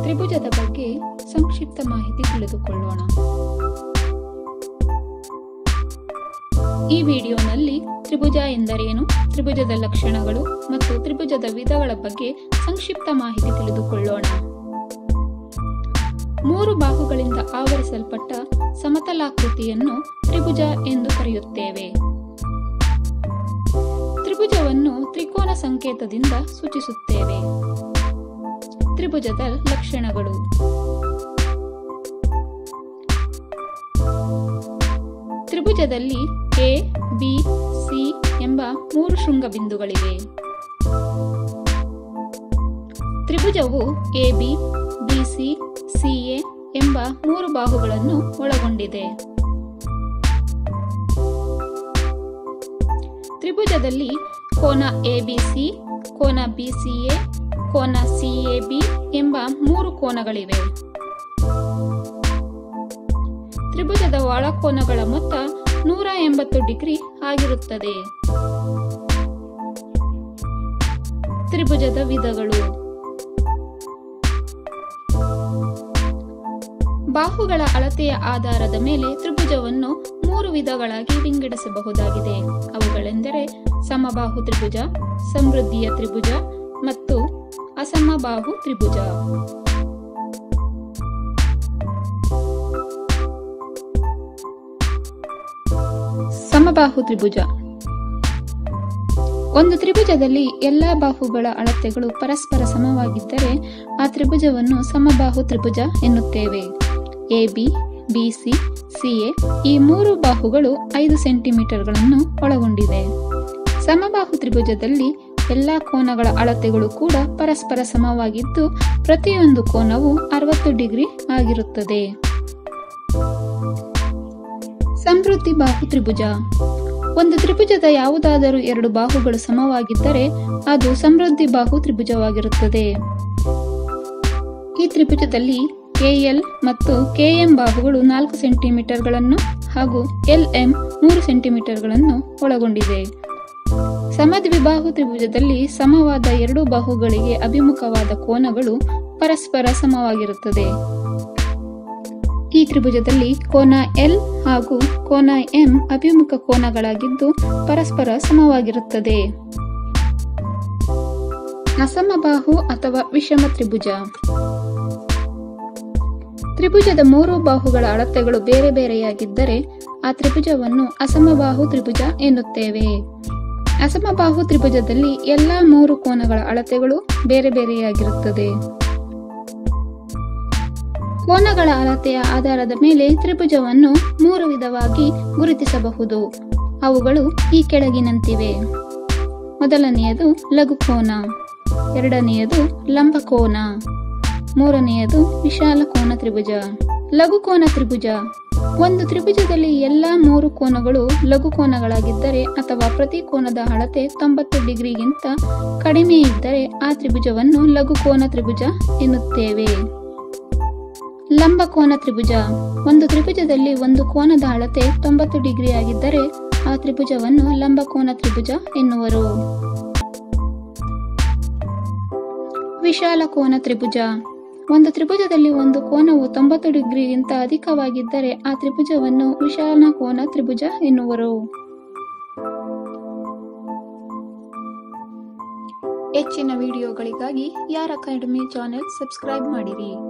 ತ್ರಿಭುಜದ ಬಗ್ಗೆ ಸಂಕ್ಷಿಪ್ತ ಮಾಹಿತಿ ತಿಳಿದುಕೊಳ್ಳೋಣ ಈ ವಿಡಿಯೋನಲ್ಲಿ ತ್ರಿಭುಜ ಎಂದರೇನು ತ್ರಿಭುಜದ ಲಕ್ಷಣಗಳು ಮತ್ತು ತ್ರಿಭುಜದ ವಿಧಗಳ ಬಗ್ಗೆ ಸಂಕ್ಷಿಪ್ತ ಮಾಹಿತಿ ತಿಳಿದುಕೊಳ್ಳೋಣ ಮೂರು ಬಾಹುಗಳಿಂದ ಆವರಿಸಲ್ಪಟ್ಟ ಸಮತಲಾಕೃತಿಯನ್ನು ತ್ರಿಭುಜ ಎಂದು ಕರೆಯುತ್ತೇವೆ ತ್ರಿಭುಜವನ್ನು ತ್ರಿಕೋನ ಸಂಕೇತದಿಂದ ಸೂಚಿಸುತ್ತೇವೆ ತ್ರಿಭುಜದ ಲಕ್ಷಣಗಳು ತ್ರಿಭುಜದಲ್ಲಿ ಎ ಬಿ ಸಿ ಎಂಬ ಮೂರು ಶೃಂಗ ಬಿಂದುಗಳಿವೆ ತ್ರಿಭುಜವು A B B C C A ಎಂಬ ಮೂರು ಬಾಹುಗಳನ್ನು ಒಳಗೊಂಡಿದೆ ತ್ರಿಭುಜದಲ್ಲಿ ಕೋನ ಎಬಿಸಿ ಕೋನ ಬಿಸಿಎ ಕೋನ ಸಿಎಬಿ ಎಂಬ ಮೂರು ಕೋನಗಳಿವೆ ತ್ರಿಭುಜದ ಒಳಕೋನಗಳ ಮೊತ್ತ ನೂರ ಎಂಬತ್ತು ಡಿಗ್ರಿ ಆಗಿರುತ್ತದೆ ತ್ರಿಭುಜದ ವಿಧಗಳು ಬಾಹುಗಳ ಅಳತೆಯ ಆಧಾರದ ಮೇಲೆ ತ್ರಿಭುಜವನ್ನು ಮೂರು ವಿಧಗಳಾಗಿ ವಿಂಗಡಿಸಬಹುದಾಗಿದೆ ಅವುಗಳೆಂದರೆ ಸಮಬಾಹು ತ್ರಿಭುಜ ಸಮೃದ್ಧಿಯ ತ್ರಿಭುಜ ಮತ್ತು ಅಸಮಬಾಹು ತ್ರಿಭುಜ ಸಮಬಾಹು ತ್ರಿಭುಜ ಒಂದು ತ್ರಿಭುಜದಲ್ಲಿ ಎಲ್ಲಾ ಬಾಹುಗಳ ಅಳತೆಗಳು ಪರಸ್ಪರ ಸಮವಾಗಿದ್ದರೆ ಆ ತ್ರಿಭುಜವನ್ನು ಸಮಬಾಹು ತ್ರಿಭುಜ ಎನ್ನುತ್ತೇವೆ A B B C C A ಈ ಮೂರು ಬಾಹುಗಳು ಐದು ಸೆಂಟಿಮೀಟರ್ಗಳನ್ನು ಒಳಗೊಂಡಿದೆ ಸಮಬಾಹು ತ್ರಿಭುಜದಲ್ಲಿ ಎಲ್ಲಾ ಕೋನಗಳ ಅಳತೆಗಳು ಕೂಡ ಪರಸ್ಪರ ಸಮವಾಗಿದ್ದು ಪ್ರತಿಯೊಂದು ಕೋನವು ಅರವತ್ತು ಡಿಗ್ರಿ ಆಗಿರುತ್ತದೆ ಸಮೃದ್ಧಿ ಬಾಹು ತ್ರಿಭುಜ ಒಂದು ತ್ರಿಭುಜದ ಯಾವುದಾದರೂ ಎರಡು ಬಾಹುಗಳು ಸಮವಾಗಿದ್ದರೆ ಅದು ಸಮೃದ್ಧಿ ಬಾಹು ತ್ರಿಭುಜವಾಗಿರುತ್ತದೆ ಈ ತ್ರಿಭುಜದಲ್ಲಿ ಕೆಎಲ್ ಮತ್ತು ಕೆಎಂ ಬಾಹುಗಳು ನಾಲ್ಕು ಸೆಂಟಿಮೀಟರ್ಗಳನ್ನು ಹಾಗೂ ಎಲ್ಎಂ ಮೂರು ಸೆಂಟಿಮೀಟರ್ಗಳನ್ನು ಒಳಗೊಂಡಿದೆ ಸಮದ್ವಿಬಾಹು ತ್ರಿಭುಜದಲ್ಲಿ ಸಮವಾದ ಎರಡು ಬಾಹುಗಳಿಗೆ ಅಭಿಮುಖವಾದ ಕೋನಗಳು ಪರಸ್ಪರ ಸಮವಾಗಿರುತ್ತದೆ ಈ ತ್ರಿಭುಜದಲ್ಲಿ ಕೋನ ಎಲ್ ಹಾಗೂ ಕೋನ ಎಂ ಅಭಿಮುಖ ಕೋನಗಳಾಗಿದ್ದು ಪರಸ್ಪರ ಸಮವಾಗಿರುತ್ತದೆ ಅಸಮಬಾಹು ಅಥವಾ ವಿಷಮ ತ್ರಿಭುಜ ತ್ರಿಭುಜದ ಮೂರು ಬಾಹುಗಳ ಅಳತೆಗಳು ಬೇರೆ ಬೇರೆಯಾಗಿದ್ದರೆ ಆ ತ್ರಿಭುಜವನ್ನು ಅಸಮಬಾಹು ತ್ರಿಭುಜ ಎನ್ನುತ್ತೇವೆ ಅಸಮಬಾಹು ತ್ರಿಭುಜದಲ್ಲಿ ಎಲ್ಲಾ ಮೂರು ಕೋನಗಳ ಅಳತೆಗಳು ಬೇರೆ ಬೇರೆಯಾಗಿರುತ್ತದೆ ಕೋನಗಳ ಅಳತೆಯ ಆಧಾರದ ಮೇಲೆ ತ್ರಿಭುಜವನ್ನು ಮೂರು ವಿಧವಾಗಿ ಗುರುತಿಸಬಹುದು ಅವುಗಳು ಈ ಕೆಳಗಿನಂತಿವೆ ಮೊದಲನೆಯದು ಲಘುಕೋನ ಎರಡನೆಯದು ಲಂಬಕೋನ ಮೂರನೆಯದು ವಿಶಾಲ ಕೋನ ತ್ರಿಭುಜ ಲಘುಕೋನ ತ್ರಿಭುಜ ಒಂದು ತ್ರಿಭುಜದಲ್ಲಿ ಎಲ್ಲಾ ಮೂರು ಕೋನಗಳು ಲಘು ಕೋನಗಳಾಗಿದ್ದರೆ ಅಥವಾ ಪ್ರತಿ ಕೋನದ ಅಳತೆ ತೊಂಬತ್ತು ಡಿಗ್ರಿಗಿಂತ ಕಡಿಮೆ ಇದ್ದರೆ ಆ ತ್ರಿಭುಜವನ್ನು ಲಘುಕೋನ ತ್ರಿಭುಜ ಎನ್ನುತ್ತೇವೆ ಲಂಬಕೋನ ತ್ರಿಭುಜ ಒಂದು ತ್ರಿಭುಜದಲ್ಲಿ ಒಂದು ಕೋನದ ಅಳತೆ ತೊಂಬತ್ತು ಡಿಗ್ರಿ ಆಗಿದ್ದರೆ ಆ ತ್ರಿಭುಜವನ್ನು ಲಂಬಕೋನ ತ್ರಿಭುಜ ಎನ್ನುವರು ವಿಶಾಲ ಕೋನ ತ್ರಿಭುಜ ಒಂದು ತ್ರಿಭುಜದಲ್ಲಿ ಒಂದು ಕೋನವು ತೊಂಬತ್ತು ಡಿಗ್ರಿಗಿಂತ ಅಧಿಕವಾಗಿದ್ದರೆ ಆ ತ್ರಿಭುಜವನ್ನು ವಿಶಾಲ ಕೋನ ತ್ರಿಭುಜ ಎನ್ನುವರು ಹೆಚ್ಚಿನ ವಿಡಿಯೋಗಳಿಗಾಗಿ ಯಾರ್ ಅಕಾಡೆಮಿ ಚಾನೆಲ್ ಸಬ್ಸ್ಕ್ರೈಬ್ ಮಾಡಿರಿ